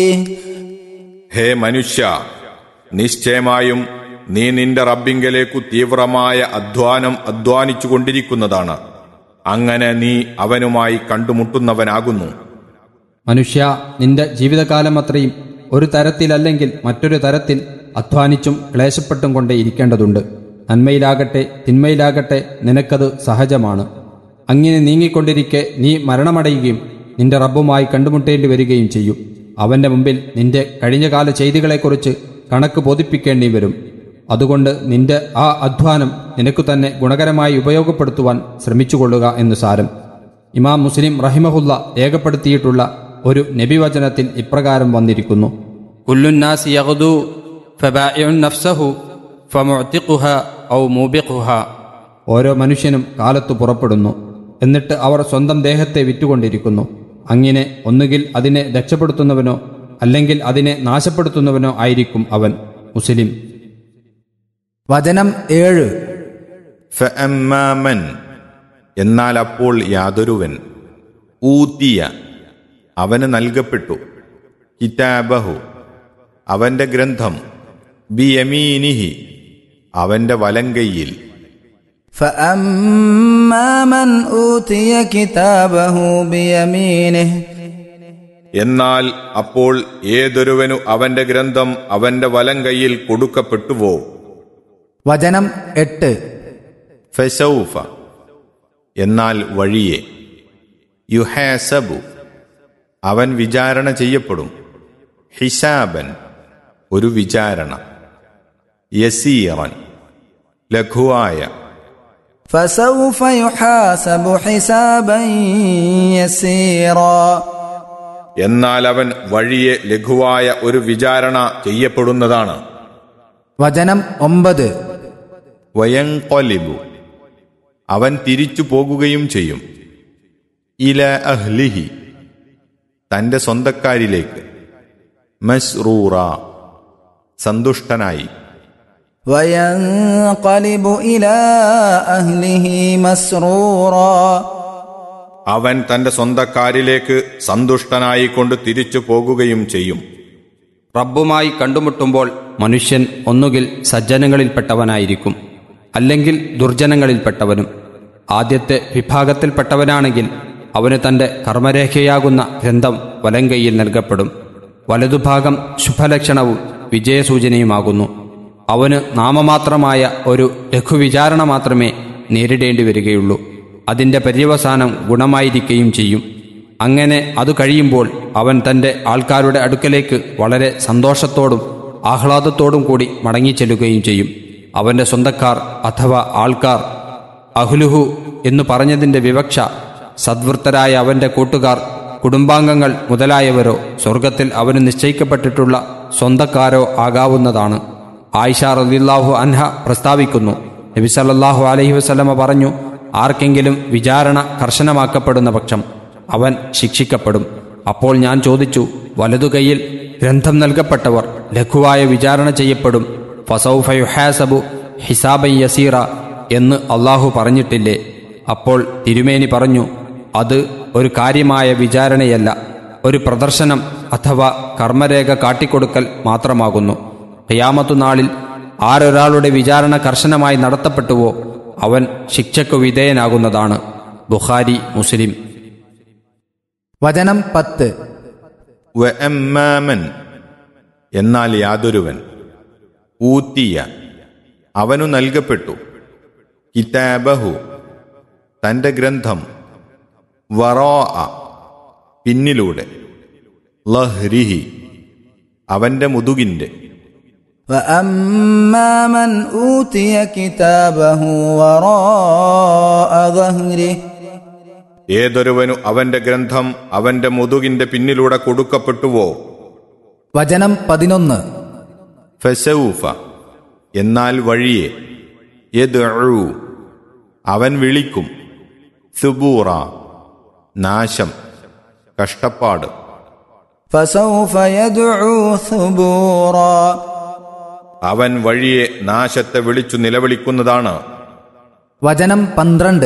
ഹേ മനുഷ്യ നിശ്ചയമായും നീ നിന്റെ റബ്ബിങ്കലേക്കു തീവ്രമായ അധ്വാനം അധ്വാനിച്ചു കൊണ്ടിരിക്കുന്നതാണ് അങ്ങനെ നീ അവനുമായി കണ്ടുമുട്ടുന്നവനാകുന്നു മനുഷ്യ നിന്റെ ജീവിതകാലം അത്രയും ഒരു തരത്തിലല്ലെങ്കിൽ മറ്റൊരു തരത്തിൽ അധ്വാനിച്ചും ക്ലേശപ്പെട്ടും കൊണ്ടേ ഇരിക്കേണ്ടതുണ്ട് നന്മയിലാകട്ടെ തിന്മയിലാകട്ടെ നിനക്കത് സഹജമാണ് അങ്ങനെ നീങ്ങിക്കൊണ്ടിരിക്കെ നീ മരണമടയുകയും നിന്റെ റബ്ബുമായി കണ്ടുമുട്ടേണ്ടി വരികയും ചെയ്യും അവന്റെ മുമ്പിൽ നിന്റെ കഴിഞ്ഞകാല ചെയ്തികളെക്കുറിച്ച് കണക്ക് ബോധിപ്പിക്കേണ്ടി വരും അതുകൊണ്ട് നിന്റെ ആ അധ്വാനം നിനക്കു തന്നെ ഗുണകരമായി ഉപയോഗപ്പെടുത്തുവാൻ ശ്രമിച്ചുകൊള്ളുക എന്ന് സാരം ഇമാം മുസ്ലിം റഹിമഹുല്ല രേഖപ്പെടുത്തിയിട്ടുള്ള ഒരു നബിവചനത്തിൽ ഇപ്രകാരം വന്നിരിക്കുന്നു കുല്ലുന്നാസി യഗ്ദു ഫബാഇഉൻ നഫ്സഹു ഫമുഅ്തിഖുഹ ഔ മൂബിഖുഹ ഓരോ മനുഷ്യനും കാലത്തു പുറപ്പെടുന്നു എന്നിട്ട് അവർ സ്വന്തം ദേഹത്തെ വിറ്റുകൊണ്ടിരിക്കുന്നു അങ്ങനെ ഒന്നുകിൽ അതിനെ രക്ഷപ്പെടുത്തുന്നവനോ അല്ലെങ്കിൽ അതിനെ നാശപ്പെടുത്തുന്നവനോ ആയിരിക്കും അവൻ മുസ്ലിം വചനം ഏഴ് ഫഅമ്മാമൻ എന്നാൽ അപ്പോൾ യാതൊരുവൻ ഊത്തിയ അവന് നൽകപ്പെട്ടു കിതാബഹു അവന്റെ ഗ്രന്ഥം ബിയമീനിഹി അവന്റെ വലങ്കയിൽ فأما من أوتي كتابه بيمينه എന്നാൽ അപ്പോൾ ഏതൊരുവനു അവന്റെ ഗ്രന്ഥം അവന്റെ വലങ്കയിൽ കൊടുക്കപ്പെട്ടുവോ വചനം എട്ട് ഫസൗഫ എന്നാൽ വഴിയെ യുഹാസബു അവൻ വിചാരണ ചെയ്യപ്പെടും ഹിസാബൻ ഒരു വിചാരണ യസീറൻ ലഘുവായ فسوف يحاسب حسابا يسيرا എന്നാൽ അവൻ വഴിയെ ലഘുവായ ഒരു വിചാരണ ചെയ്യപ്പെടുന്നതാണ് വചനം ഒമ്പത് വയങ്കൊലിബു അവൻ തിരിച്ചു പോകുകയും ചെയ്യും ഇല അഹ്ലിഹി തന്റെ സ്വന്തക്കാരിലേക്ക് മസ്റൂറ സന്തുഷ്ടനായി وينقلب إلى أهله مسرورا അവൻ തന്റെ സ്വന്തക്കാരിലേക്ക് സന്തുഷ്ടനായിക്കൊണ്ട് തിരിച്ചു പോകുകയും ചെയ്യും റബ്ബുമായി കണ്ടുമുട്ടുമ്പോൾ മനുഷ്യൻ ഒന്നുകിൽ സജ്ജനങ്ങളിൽപ്പെട്ടവനായിരിക്കും അല്ലെങ്കിൽ ദുർജനങ്ങളിൽപ്പെട്ടവനും ആദ്യത്തെ വിഭാഗത്തിൽപ്പെട്ടവനാണെങ്കിൽ അവന് തന്റെ കർമ്മരേഖയാകുന്ന ഗ്രന്ഥം വലങ്കയിൽ നൽകപ്പെടും വലതുഭാഗം ശുഭലക്ഷണവും വിജയസൂചനയുമാകുന്നു അവന് നാമമാത്രമായ ഒരു ലഘുവിചാരണ മാത്രമേ നേരിടേണ്ടി വരികയുള്ളൂ അതിന്റെ പര്യവസാനം ഗുണമായിരിക്കുകയും ചെയ്യും അങ്ങനെ അത് കഴിയുമ്പോൾ അവൻ തന്റെ ആൾക്കാരുടെ അടുക്കലേക്ക് വളരെ സന്തോഷത്തോടും ആഹ്ലാദത്തോടും കൂടി മടങ്ങിച്ചെല്ലുകയും ചെയ്യും അവന്റെ സ്വന്തക്കാർ അഥവാ ആൾക്കാർ അഹ്ലുഹു എന്നു പറഞ്ഞതിന്റെ വിവക്ഷ സദ്വൃത്തരായ അവന്റെ കൂട്ടുകാർ കുടുംബാംഗങ്ങൾ മുതലായവരോ സ്വർഗത്തിൽ അവന് നിശ്ചയിക്കപ്പെട്ടിട്ടുള്ള സ്വന്തക്കാരോ ആകാവുന്നതാണ് ആയിഷ റളിയല്ലാഹു അൻഹ പ്രസ്താവിക്കുന്നു നബി സല്ലല്ലാഹു അലൈഹി വസല്ലമ പറഞ്ഞു ആർക്കെങ്കിലും വിചാരണ കർശനമാക്കപ്പെടുന്ന പക്ഷം അവൻ ശിക്ഷിക്കപ്പെടും അപ്പോൾ ഞാൻ ചോദിച്ചു വലതുകൈയിൽ ഗ്രന്ഥം നൽകപ്പെട്ടവർ ലഘുവായ വിചാരണ ചെയ്യപ്പെടും ഫസൗഫയുഹാസബു ഹിസാബൻ യസീറ എന്ന് അള്ളാഹു പറഞ്ഞിട്ടില്ലേ അപ്പോൾ തിരുമേനി പറഞ്ഞു അത് ഒരു കാര്യമായ വിചാരണയല്ല ഒരു പ്രദർശനം അഥവാ കർമ്മരേഖ കാട്ടിക്കൊടുക്കൽ മാത്രമാകുന്നു ഖിയാമത്തു നാളിൽ ആരൊരാളുടെ വിചാരണ കർശനമായി നടത്തപ്പെട്ടുവോ അവൻ ശിക്ഷയ്ക്കു വിധേയനാകുന്നതാണ് ബുഖാരി മുസ്ലിം വചനം പത്ത് വഅമ്മാമൻ എന്നാൽ യാതൊരുവൻ ഊത്തിയ അവനു നൽകപ്പെട്ടു കിതാബഹു തന്റെ ഗ്രന്ഥം വറോ പിന്നിലൂടെ ലഹ്രിഹി അവന്റെ മുതുകിന്റെ فأما من أوتي كتابه وراء ظهره ഏതൊരുവനു അവന്റെ ഗ്രന്ഥം അവന്റെ മുതുകിന്റെ പിന്നിലൂടെ കൊടുക്കപ്പെട്ടുവോ വചനം പതിനൊന്ന് ഫസൗഫ എന്നാൽ വഴിയെ യദ്ഉ അവൻ വിളിക്കും സുബൂറ നാശം കഷ്ടപ്പാട് فسوف يدعو ثبورا അവൻ വഴിയെ നാശത്തെ വിളിച്ചു നിലവിളിക്കുന്നതാണ് വചനം പന്ത്രണ്ട്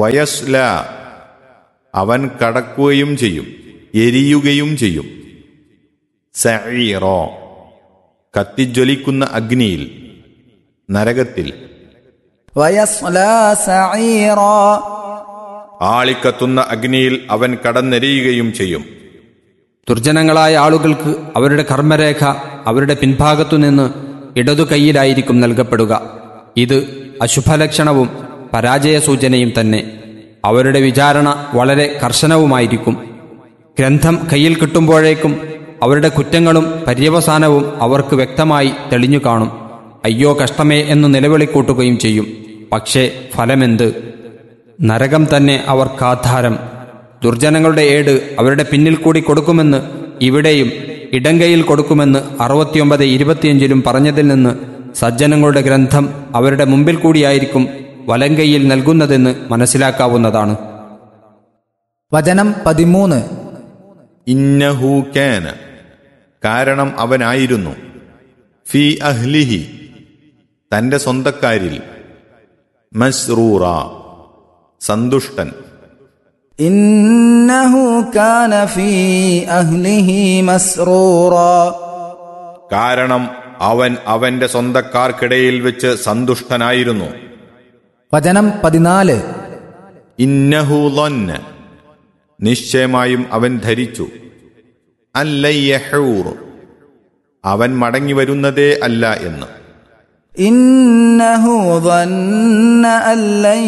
വയസ്ല അവൻ കടക്കുകയും ചെയ്യും എരിയുകയും ചെയ്യും സഈറോ കത്തിജ്വലിക്കുന്ന അഗ്നിയിൽ നരകത്തിൽ ويصلى سعيرا ആളിക്കത്തുന്ന അഗ്നിയിൽ അവൻ കടന്നെരിയുകയും ചെയ്യും ദുർജനങ്ങളായ ആളുകൾക്ക് അവരുടെ കർമ്മരേഖ അവരുടെ പിൻഭാഗത്തുനിന്ന് ഇടതു കൈയിലായിരിക്കും നൽകപ്പെടുക ഇത് അശുഭലക്ഷണവും പരാജയ സൂചനയും തന്നെ അവരുടെ വിചാരണ വളരെ കർശനവുമായിരിക്കും ഗ്രന്ഥം കയ്യിൽ കിട്ടുമ്പോഴേക്കും അവരുടെ കുറ്റങ്ങളും പര്യവസാനവും അവർക്ക് വ്യക്തമായി തെളിഞ്ഞു കാണും അയ്യോ കഷ്ടമേ എന്ന് നിലവിളിക്കൂട്ടുകയും ചെയ്യും പക്ഷേ ഫലമെന്ത് നരകം തന്നെ അവർക്കാധാരം ദുർജനങ്ങളുടെ ഏട് അവരുടെ പിന്നിൽ കൂടി കൊടുക്കുമെന്ന് ഇവിടെയും ഇടങ്കയിൽ കൊടുക്കുമെന്ന് അറുപത്തിയൊമ്പത് ഇരുപത്തിയഞ്ചിലും പറഞ്ഞതിൽ നിന്ന് സജ്ജനങ്ങളുടെ ഗ്രന്ഥം അവരുടെ മുമ്പിൽ കൂടിയായിരിക്കും വലങ്കയിൽ നൽകുന്നതെന്ന് മനസ്സിലാക്കാവുന്നതാണ് വചനം പതിമൂന്ന് ഇന്നഹു കാന കാരണം അവനായിരുന്നു ഫി അഹ്ലിഹി തന്റെ സ്വന്തക്കാരിൽ മസ്റൂറ സന്തുഷ്ടൻ إنه كان في أهله مسرورا കാരണം അവൻ അവന്റെ സ്വന്തക്കാർക്കിടയിൽ വെച്ച് സന്തുഷ്ടനായിരുന്നു വചനം പതിനാല് ഇന്നഹു ലൊന്ന നിശ്ചയമായും അവൻ ധരിച്ചു അല്ലയ്യഹൂർ അവൻ മടങ്ങി വരുന്നതേ അല്ല എന്ന് إنه ظن أن لن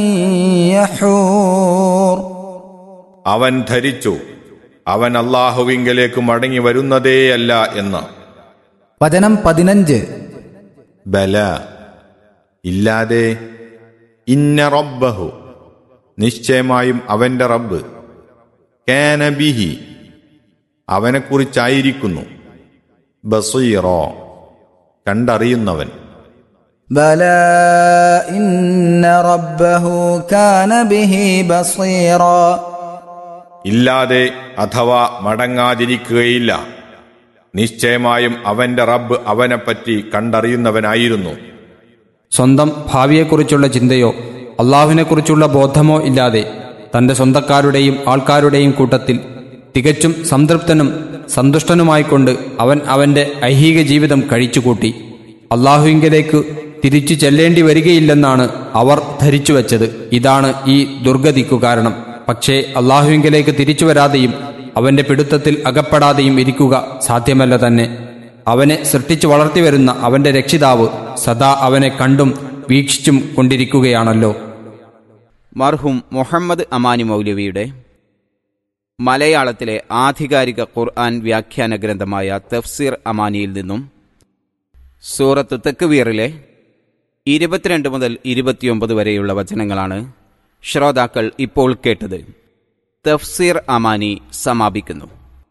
يحور അവൻ ധരിച്ചു അവൻ അള്ളാഹുവിങ്കലേക്ക് മടങ്ങി വരുന്നതേയല്ല എന്ന് വചനം പതിനഞ്ച് ബല ഇല്ലാതെ ഇന്ന റബ്ബഹു നിശ്ചയമായും അവന്റെ റബ്ബ് കാനബിഹി അവനെക്കുറിച്ചായിരിക്കുന്നു ബസീറോ കണ്ടറിയുന്നവൻ بلى إن ربه كان به بصيرا ഇല്ലാതെ അഥവാ മടങ്ങാതിരിക്കുകയില്ല നിശ്ചയമായും അവന്റെ റബ്ബ് അവനെപ്പറ്റി കണ്ടറിയുന്നവനായിരുന്നു സ്വന്തം ഭാവിയെക്കുറിച്ചുള്ള ചിന്തയോ അള്ളാഹുവിനെക്കുറിച്ചുള്ള ബോധമോ ഇല്ലാതെ തന്റെ സ്വന്തക്കാരുടെയും ആൾക്കാരുടെയും കൂട്ടത്തിൽ തികച്ചും സംതൃപ്തനും സന്തുഷ്ടനുമായിക്കൊണ്ട് അവൻ അവന്റെ ഐഹിക ജീവിതം കഴിച്ചുകൂട്ടി അള്ളാഹുവിങ്കലേക്ക് തിരിച്ചു ചെല്ലേണ്ടി വരികയില്ലെന്നാണ് അവർ ധരിച്ചുവെച്ചത് ഇതാണ് ഈ ദുർഗതിക്കു കാരണം പക്ഷേ അള്ളാഹുവിങ്കലേക്ക് തിരിച്ചു വരാതെയും അവന്റെ പിടുത്തത്തിൽ അകപ്പെടാതെയും ഇരിക്കുക സാധ്യമല്ല തന്നെ അവനെ സൃഷ്ടിച്ചു വളർത്തിവരുന്ന അവന്റെ രക്ഷിതാവ് സദാ അവനെ കണ്ടും വീക്ഷിച്ചും കൊണ്ടിരിക്കുകയാണല്ലോ മർഹും മുഹമ്മദ് അമാനി മൗലവിയുടെ മലയാളത്തിലെ ആധികാരിക ഖുർആൻ വ്യാഖ്യാന ഗ്രന്ഥമായ തഫ്സീർ അമാനിയിൽ നിന്നും സൂറത്ത് തെക്കുവീറിലെ ഇരുപത്തിരണ്ട് മുതൽ ഇരുപത്തിയൊമ്പത് വരെയുള്ള വചനങ്ങളാണ് ശ്രോതാക്കൾ ഇപ്പോൾ കേട്ടത് തഫ്സീർ അമാനി സമാപിക്കുന്നു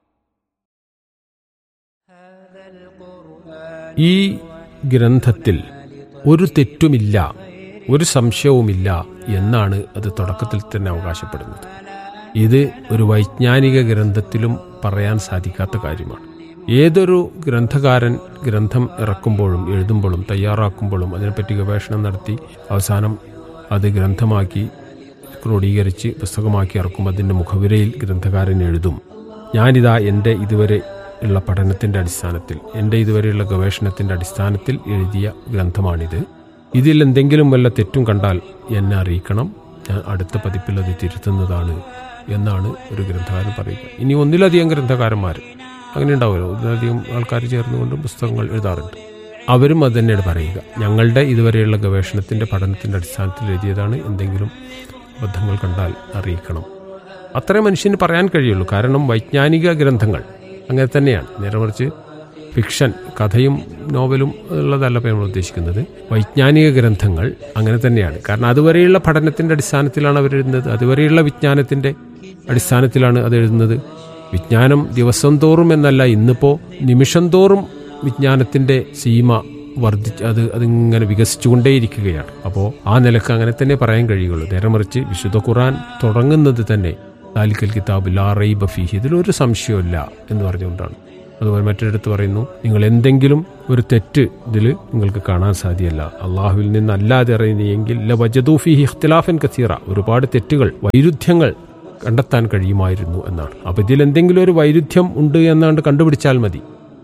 ഈ ഗ്രന്ഥത്തിൽ ഒരു തെറ്റുമില്ല ഒരു സംശയവുമില്ല എന്നാണ് അത് തുടക്കത്തിൽ തന്നെ അവകാശപ്പെടുന്നത് ഇത് ഒരു വൈജ്ഞാനിക ഗ്രന്ഥത്തിലും പറയാൻ സാധിക്കാത്ത കാര്യമാണ് ഏതൊരു ഗ്രന്ഥകാരൻ ഗ്രന്ഥം ഇറക്കുമ്പോഴും എഴുതുമ്പോഴും തയ്യാറാക്കുമ്പോഴും അതിനെപ്പറ്റി ഗവേഷണം നടത്തി അവസാനം അത് ഗ്രന്ഥമാക്കി ക്രോഡീകരിച്ച് പുസ്തകമാക്കി ഇറക്കും അതിൻ്റെ മുഖവിരയിൽ ഗ്രന്ഥകാരൻ എഴുതും ഞാനിതാ എൻ്റെ ഇതുവരെ ഉള്ള പഠനത്തിൻ്റെ അടിസ്ഥാനത്തിൽ എൻ്റെ ഇതുവരെയുള്ള ഗവേഷണത്തിൻ്റെ അടിസ്ഥാനത്തിൽ എഴുതിയ ഗ്രന്ഥമാണിത് ഇതിൽ എന്തെങ്കിലും വല്ല തെറ്റും കണ്ടാൽ എന്നെ അറിയിക്കണം ഞാൻ അടുത്ത പതിപ്പിൽ അത് തിരുത്തുന്നതാണ് എന്നാണ് ഒരു ഗ്രന്ഥകാരൻ പറയുക ഇനി ഒന്നിലധികം ഗ്രന്ഥകാരന്മാർ അങ്ങനെ ഉണ്ടാവുമല്ലോ ഒന്നിലധികം ആൾക്കാർ ചേർന്നുകൊണ്ട് പുസ്തകങ്ങൾ എഴുതാറുണ്ട് അവരും അത് തന്നെയാണ് പറയുക ഞങ്ങളുടെ ഇതുവരെയുള്ള ഗവേഷണത്തിൻ്റെ പഠനത്തിൻ്റെ അടിസ്ഥാനത്തിൽ എഴുതിയതാണ് എന്തെങ്കിലും അബദ്ധങ്ങൾ കണ്ടാൽ അറിയിക്കണം അത്രേ മനുഷ്യന് പറയാൻ കഴിയുള്ളൂ കാരണം വൈജ്ഞാനിക ഗ്രന്ഥങ്ങൾ അങ്ങനെ തന്നെയാണ് നേരെ മറിച്ച് ഫിക്ഷൻ കഥയും നോവലും ഉള്ളതല്ല ഇപ്പോൾ നമ്മൾ ഉദ്ദേശിക്കുന്നത് വൈജ്ഞാനിക ഗ്രന്ഥങ്ങൾ അങ്ങനെ തന്നെയാണ് കാരണം അതുവരെയുള്ള പഠനത്തിൻ്റെ അടിസ്ഥാനത്തിലാണ് അവർ എഴുതുന്നത് അതുവരെയുള്ള വിജ്ഞാനത്തിൻ്റെ അടിസ്ഥാനത്തിലാണ് അത് എഴുതുന്നത് വിജ്ഞാനം ദിവസം തോറും എന്നല്ല ഇന്നിപ്പോൾ നിമിഷം തോറും വിജ്ഞാനത്തിൻ്റെ സീമ വർദ്ധിച്ച് അത് അതിങ്ങനെ വികസിച്ചുകൊണ്ടേയിരിക്കുകയാണ് അപ്പോൾ ആ നിലക്ക് അങ്ങനെ തന്നെ പറയാൻ കഴിയുള്ളൂ നേരെ മറിച്ച് വിശുദ്ധ ഖുറാൻ തുടങ്ങുന്നത് തന്നെ താലിക്കൽ കിതാബ് ലാ റൈബ ഫീഹി ഇതിലൊരു സംശയമില്ല എന്ന് പറഞ്ഞുകൊണ്ടാണ് അതുപോലെ മറ്റൊരിടത്ത് പറയുന്നു നിങ്ങൾ എന്തെങ്കിലും ഒരു തെറ്റ് ഇതിൽ നിങ്ങൾക്ക് കാണാൻ സാധ്യമല്ല അള്ളാഹുവിൽ നിന്നല്ലാതെ അറിയുന്നെങ്കിൽ ല വജദൂഫിഹി ഇഖ്തിലാഫൻ കസീറ ഒരുപാട് തെറ്റുകൾ വൈരുദ്ധ്യങ്ങൾ കണ്ടെത്താൻ കഴിയുമായിരുന്നു എന്നാണ് അപ്പോൾ ഇതിൽ എന്തെങ്കിലും ഒരു വൈരുദ്ധ്യം ഉണ്ട് എന്നാണ്ട് കണ്ടുപിടിച്ചാൽ മതി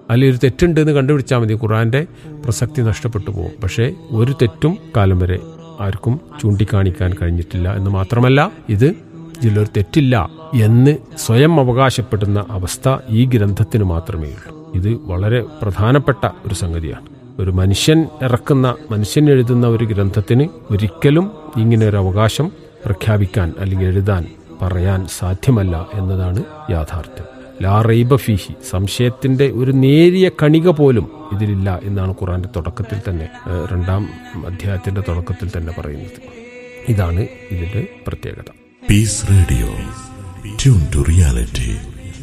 അല്ലെങ്കിൽ ഒരു തെറ്റുണ്ട് എന്ന് കണ്ടുപിടിച്ചാൽ മതി ഖുറാന്റെ പ്രസക്തി നഷ്ടപ്പെട്ടു പോകും പക്ഷേ ഒരു തെറ്റും കാലം വരെ ആർക്കും ചൂണ്ടിക്കാണിക്കാൻ കഴിഞ്ഞിട്ടില്ല എന്ന് മാത്രമല്ല ഇത് ഇതിലൊരു തെറ്റില്ല എന്ന് സ്വയം അവകാശപ്പെടുന്ന അവസ്ഥ ഈ ഗ്രന്ഥത്തിന് മാത്രമേ ഉള്ളൂ ഇത് വളരെ പ്രധാനപ്പെട്ട ഒരു സംഗതിയാണ് ഒരു മനുഷ്യൻ ഇറക്കുന്ന മനുഷ്യൻ എഴുതുന്ന ഒരു ഗ്രന്ഥത്തിന് ഒരിക്കലും ഇങ്ങനെ ഒരു അവകാശം പ്രഖ്യാപിക്കാൻ അല്ലെങ്കിൽ എഴുതാൻ പറയാൻ സാധ്യമല്ല എന്നതാണ് യാഥാർത്ഥ്യം ലാ റൈബ ഫീഹി സംശയത്തിന്റെ ഒരു നേരിയ കണിക പോലും ഇതിലില്ല എന്നാണ് ഖുറാന്റെ തുടക്കത്തിൽ തന്നെ ഏഹ്, രണ്ടാം അധ്യായത്തിന്റെ തുടക്കത്തിൽ തന്നെ പറയുന്നത് ഇതാണ് ഇതിന്റെ പ്രത്യേകത Peace Radio. Tune to reality.